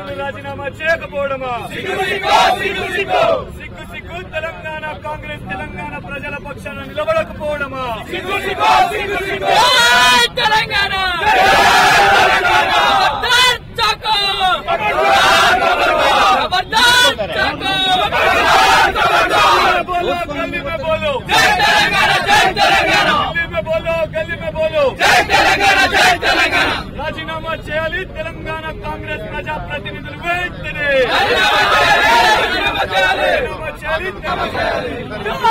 ప్రతినిధులు రాజీనామా చేయకపోవడమా సిగ్గు సిగ్గు తెలంగాణ కాంగ్రెస్ తెలంగాణ ప్రజల పక్షాన నిలబడకపోవడమా జై తెలంగాణ ఖబర్దార్ చాకో ఖబర్దార్ చాకో बोलो गली में बोलो జై తెలంగాణ జై తెలంగాణ గల్లీ में बोलो గల్లీ में बोलो జై తెలంగాణ జై తెలంగాణ రాజీనామా చేయాలి తెలంగాణ కాంగ్రెస్ ప్రజా ప్రతినిధులు వెంటనే రాజీనామా చేయాలి. రాజీనామా చేయాలి తెలంగాణ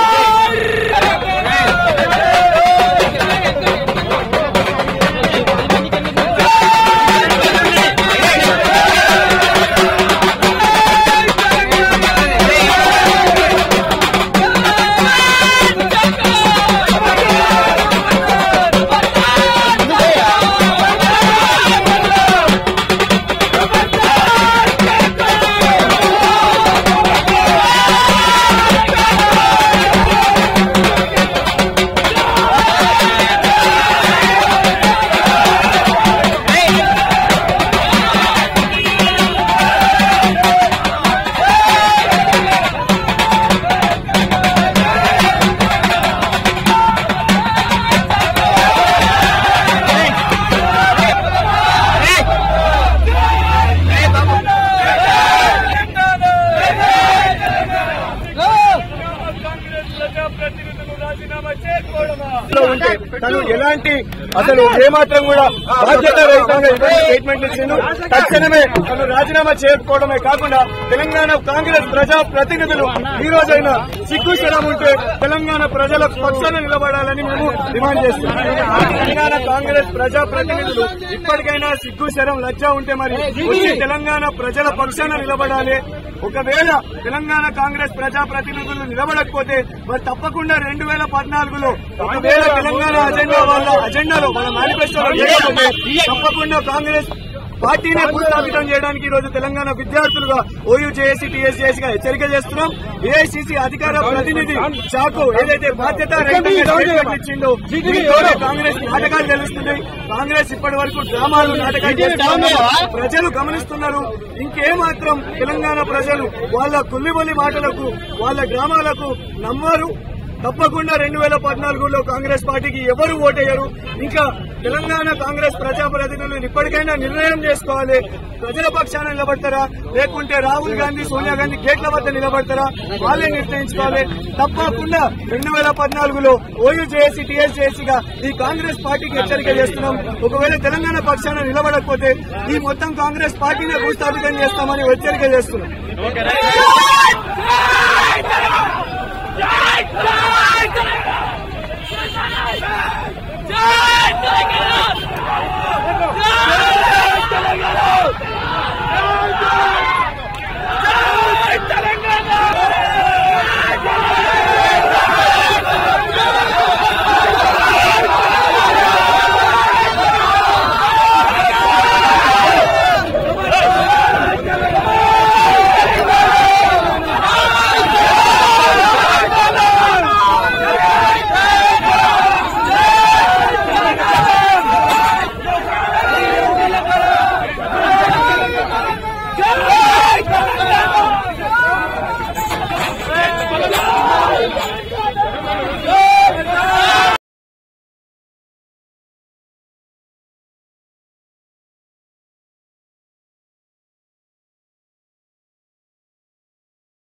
కాంగ్రెస్ ప్రజా ప్రతినిధులు రాజీనామా చేయకపోవడమా ఉంటే తను ఎలాంటి అసలు ఏమాత్రం కూడా బాధ్యత రహితంగా ఎటువంటి స్టేట్మెంట్ ఇచ్చిండు తక్షణమే తను రాజీనామా చేయకపోవడమే కాకుండా తెలంగాణ కాంగ్రెస్ ప్రజా ప్రతినిధులు ఈ రోజైనా సిగ్గు శరం ఉంటే తెలంగాణ ప్రజల పక్షాన నిలబడాలని మేము డిమాండ్ చేస్తున్నాం తెలంగాణ కాంగ్రెస్ ప్రజా ప్రతినిధులు ఇప్పటికైనా సిగ్గు శరం లజ్జ ఉంటే మరి వచ్చి తెలంగాణ ప్రజల పక్షాన నిలబడాలి ఒకవేళ తెలంగాణ కాంగ్రెస్ ప్రజా ప్రతినిధులు నిలబడకపోతే మరి తప్పకుండా రెండు వేల పద్నాలుగులో ఒకవేళ తెలంగాణ అజెండా వాళ్ళ అజెండాలో మన మేనిఫెస్టోలో లేకపోతే తప్పకుండా కాంగ్రెస్ పార్టీనే భూస్థాపితం చేయడానికి ఈ రోజు తెలంగాణ విద్యార్థులుగా ఓయూ జేఏసీ టీఎస్జేసీ గా హెచ్చరిక చేస్తున్నాం ఏఐసీసీ అధికార ప్రతినిధి చాకు ఏదైతే బాధ్యత రహితంగా స్టేట్మెంట్ ఇచ్చిందో దీంతోనే కాంగ్రెస్ నాటకాలు తెలుస్తున్నాయి కాంగ్రెస్ ఇప్పటి వరకు డ్రామాలు నాటకాలు చేస్తున్నారు. ప్రజలు గమనిస్తున్నారు ఇంకేమాత్రం తెలంగాణ ప్రజలు వాళ్ళ కుల్లిబొల్లి మాటలకు వాళ్ళ గ్రామాలకు నమ్మరు తప్పకుండా రెండు వేల పద్నాలుగులో కాంగ్రెస్ పార్టీకి ఎవరు ఓటేయరు ఇంకా తెలంగాణ కాంగ్రెస్ ప్రజాప్రతినిధులు ఇప్పటికైనా నిర్ణయం చేసుకోవాలి ప్రజల పక్షాన నిలబడతారా లేకుంటే రాహుల్ గాంధీ సోనియా గాంధీ గేట్ల వద్ద నిలబడతారా వాళ్ళే నిర్ణయించుకోవాలి తప్పకుండా రెండు వేల పద్నాలుగులో ఓయూ జేఏసీ టీఎస్జేసీగా ఈ కాంగ్రెస్ పార్టీకి హెచ్చరిక చేస్తున్నాం ఒకవేళ తెలంగాణ పక్షాన నిలబడకపోతే ఈ మొత్తం కాంగ్రెస్ పార్టీనే భూస్థాపితం చేస్తామని హెచ్చరిక చేస్తున్నాం జై తెలంగాణ జై తెలంగాణ